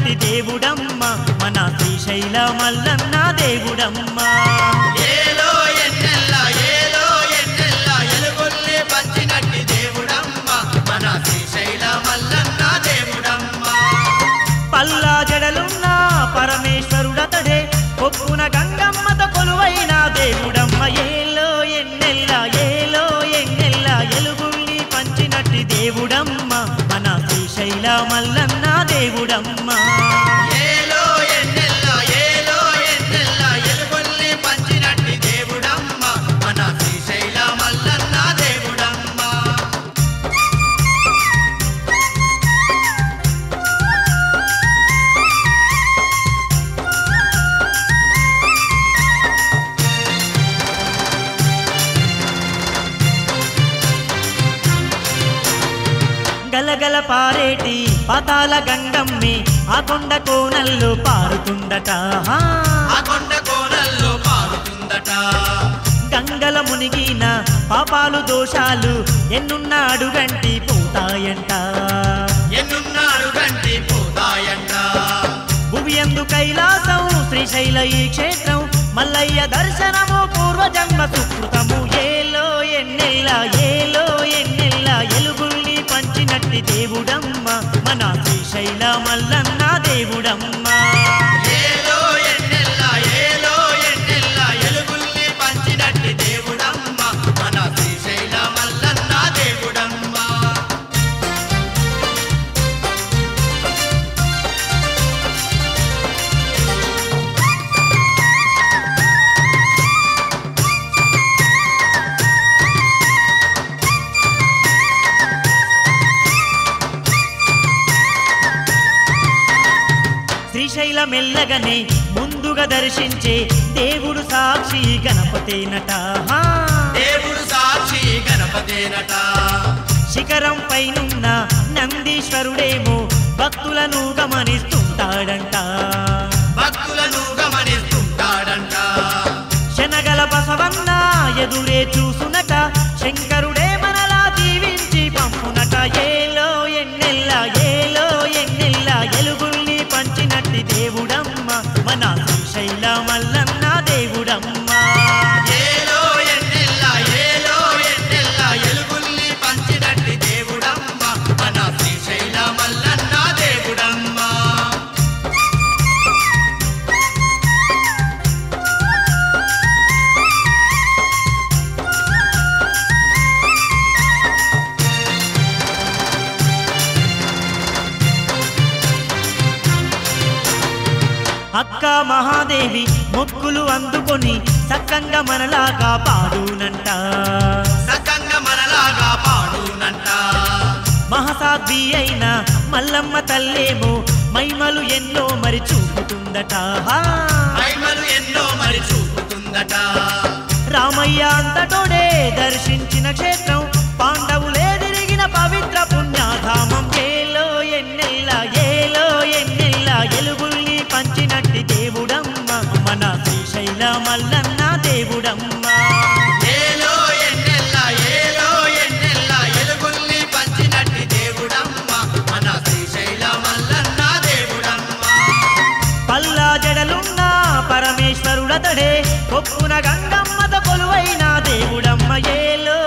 పంచినట్టి దేవుడమ్మ మన శ్రీశైల మల్లన్న దేవుడమ్మ ఏలో ఎన్నెల్ల ఏలో ఎన్నెల్ల ఎలుగుల్ని పంచినట్టి దేవుడమ్మ మన శ్రీశైల మల్లన్న దేవుడమ్మ పల్లా జడలున్న పరమేశ్వరుడతడే ఒప్పున గంగమ్మత కొలువైన దేవుడమ్మ ఏలో ఎన్నెల్ల ఏలో ఎన్నెల్ల ఎలుగుల్ని పంచినట్టి దేవుడమ్మ మన శ్రీశైల మల్లన్న దేవుడమ్మ ఏలో ఎన్నెల్ల ఏలో ఎన్నెల్ల ఎలుగుల్ని పంచినట్టి దేవుడమ్మ మన శ్రీశైల మల్లన్న దేవుడమ్మ గలగల పారేటి పాతాల గంగమ్మి ఆ కొండ కోనల్లో పారుతుందట హా. ఆ కొండ కోనల్లో పారుతుందట గంగల మునిగిన పాపాలు దోషాలు ఎన్నున్న అడుగంటి పోతాయంట ఎన్నున్నాడు గంటి పోతాయంట భువియందు కైలాసం శ్రీశైల ఈ క్షేత్రం మల్లయ్య దర్శనము పూర్వజన్మ సుకృతము ఏలో ఎన్నెల్ల ఏలో ఎన్నెల్ల ఎలుగుల్ని పంచినట్టి దేవుడమ్మ మన శ్రీశైల మల్లన్న దేవుడమ్మ ఏలో ఎన్నెల్ల ఏలో ఎన్నెల్ల ఎలుగుల్ని పంచినట్టి దేవుడమ్మ మన శ్రీశైల మల్లన్న దేవుడమ్మ శ్రీశైల మెల్లగనే ముందుగా దర్శించే దేవుడు సాక్షి గణపతేనట హా. దేవుడు సాక్షి గణపతేనట శిఖరం పైనున్న నందీశ్వరుడేమో భక్తులను గమనిస్తుంటాడంట భక్తులను గమనిస్తుంటాడంట శనగల బసవన్న ఎదురే చూసునట శంకరుడే మనలా దీవించి పంపునట ఏలో ఎన్నెల్ల ఏలో ఎన్నెల్ల ఎలుగుల్ని పంచినట్టి దేవుడమ్మ మన శ్రీశైల మల్లన్న దేవుడమ్మ ఏలో ఎన్నెల్ల ఏలో ఎన్నెల్ల ఎలుగుల్ని పంచినట్టి దేవుడమ్మ మన శ్రీశైల మల్లన్న దేవుడమ్మ అక్క మహాదేవి మొక్కులు అందుకొని సక్కంగా మనలాగా పాడునంట సకంగా మనలాగా పాడునంట మహసాద్వి అయిన మల్లమ్మ తల్లేమో మైమలు ఎన్నో మరి చూపుతుందట హా. మహిమలు ఎన్నో మరి చూపుతుందట రామయ్య అంతటోడే దర్శించిన క్షేత్రం పాండవులే తిరిగిన పవిత్ర పుణ్యధామం ఏలో ఎన్నెల్ల ఏలో ఎన్నెల్ల ఎలుగుల్ని పంచినట్టి దేవుడమ్మ మన శ్రీశైల మల్లన్న దేవుడమ్మ ఏలో ఎన్నెల్ల ఏలో ఎన్నెల్ల ఎలుగుల్ని పంచినట్టి దేవుడమ్మ మన శ్రీశైల మల్లన్న దేవుడమ్మ పల్లా జడలున్న పరమేశ్వరుడతడే కొప్పున గంగమ్మత కొలువైన దేవుడమ్మ ఏలో